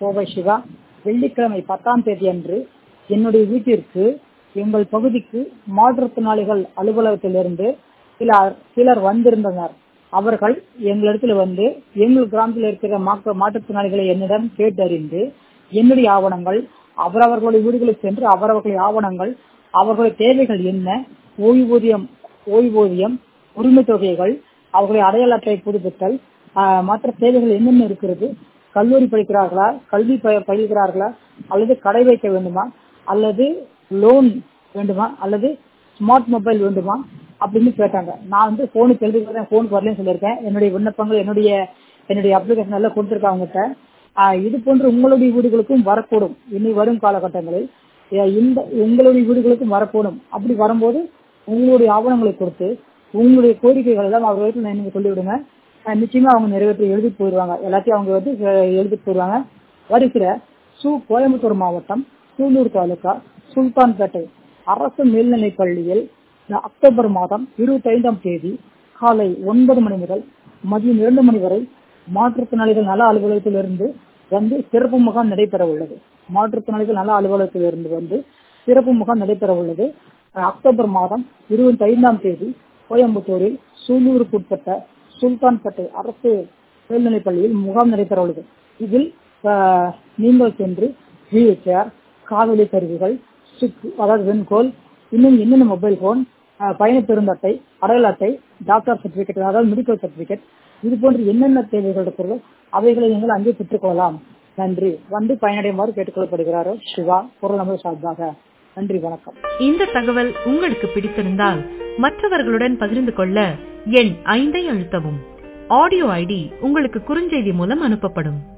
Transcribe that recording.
கோவை சிவா வெள்ளிக்கிழமை பத்தாம் தேதி அன்று என்னுடைய வீட்டிற்கு எங்கள் பகுதிக்கு மாற்றுத்திறனாளிகள் அலுவலகத்திலிருந்து சிலர் சிலர் வந்திருந்தனர் அவர்கள் எங்களிடத்தில் வந்து எங்கள் கிராமத்தில் இருக்கிற மாற்று- மாற்றுத்திறனாளிகளை என்னிடம் கேட்டறிந்து என்னுடைய ஆவணங்கள் அவரவர்களுடைய வீடுகளுக்கு சென்று அவரவர்களுடைய ஆவணங்கள் அவர்களுடைய தேவைகள் என்ன ஓய்வூதியம் ஓய்வூதியம் உரிமை தொகைகள் அவர்களுடைய அடையாள அட்டை புதுப்பித்தல் ஆஹ், மற்ற தேவைகள் என்னென்ன இருக்கிறது கல்லூரி படிக்கிறார்களா கல்வி ப- பயில்கிறார்களா அல்லது கடை வைக்க வேண்டுமா அல்லது லோன் வேண்டுமா அல்லது ஸ்மார்ட் மொபைல் வேண்டுமா அப்படின்னு கேட்டாங்க நான் வந்து போனுக்கு எழுதி போனுக்கு வரலன்னு சொல்லியிருக்கேன் என்னுடைய விண்ணப்பங்கள் என்னுடைய என்னுடைய அப்ளிகேஷன் எல்லாம் கொடுத்துருக்கேன் அவங்ககிட்ட ஆஹ் இது போன்று உங்களுடைய வீடுகளுக்கும் வரக்கூடும் இனி வரும் காலகட்டங்களில் ஏ, இந்த உங்களுடைய வீடுகளுக்கும் வரக்கூடும் அப்படி வரும்போது உங்களுடைய ஆவணங்களை கொடுத்து உங்களுடைய கோரிக்கைகள் எல்லாம் அவர்களுக்கு நீங்க சொல்லிவிடுங்க ஆஹ் நிச்சயமா அவங்க நிறைவேற்றி எழுதி போயிடுவாங்க எல்லாத்தையும் அவங்க வந்து அஹ், எழுதி போயிடுவாங்க வருகிற சு கோயம்புத்தூர் மாவட்டம் சூலூர் தாலுகா சுல்தான்பேட்டை அரசு மேல்நிலைப் பள்ளியில் இந்த அக்டோபர் மாதம் இருபத்தி ஐந்தாம் தேதி காலை ஒன்பது மணி முதல் மதியம் இரண்டு மணி வரை மாற்றுத்திறனாளிகள் நல அலுவலகத்திலிருந்து வந்து சிறப்பு முகாம் நடைபெற உள்ளது மாற்றுத்திறனாளிகள் நல அலுவலகத்திலிருந்து வந்து சிறப்பு முகாம் நடைபெற உள்ளது அஹ் அக்டோபர் மாதம் இருபத்தி ஐந்தாம் தேதி கோயம்புத்தூரில் சூலூருக்கு உட்பட்ட சுல்தான்பேட்டை அரசு மேல்நிலைப் பள்ளியில் முகாம் நடைபெற உள்ளது இதில் அஹ், நீங்கள் சென்று வீல் சேர் காதொலி கருவிகள் ஸ்டிக் அதாவது வெண்கோல் இன்னும் என்னென்ன மொபைல் போன் பயண பெருந்தட்டை அடையாள அட்டை டாக்டர் சர்டிபிகேட் அதாவது மெடிக்கல் சர்டிபிகேட் இது போன்று என்னென்ன தேவைகள் இருக்கிறதோ அவைகளை நீங்கள் அங்கே பெற்றுக்கொள்ளலாம் நன்றி வந்து பயனடையுமாறு கேட்டுக்கொள்ளப்படுகிறார் சிவா பொருள் நமது சார்பாக நன்றி வணக்கம் இந்த தகவல் உங்களுக்கு பிடித்திருந்தால் மற்றவர்களுடன் பகிர்ந்து கொள்ள எண் ஐந்தை அழுத்தவும் ஆடியோ ஐடி உங்களுக்கு குறுஞ்செய்தி மூலம் அனுப்பப்படும்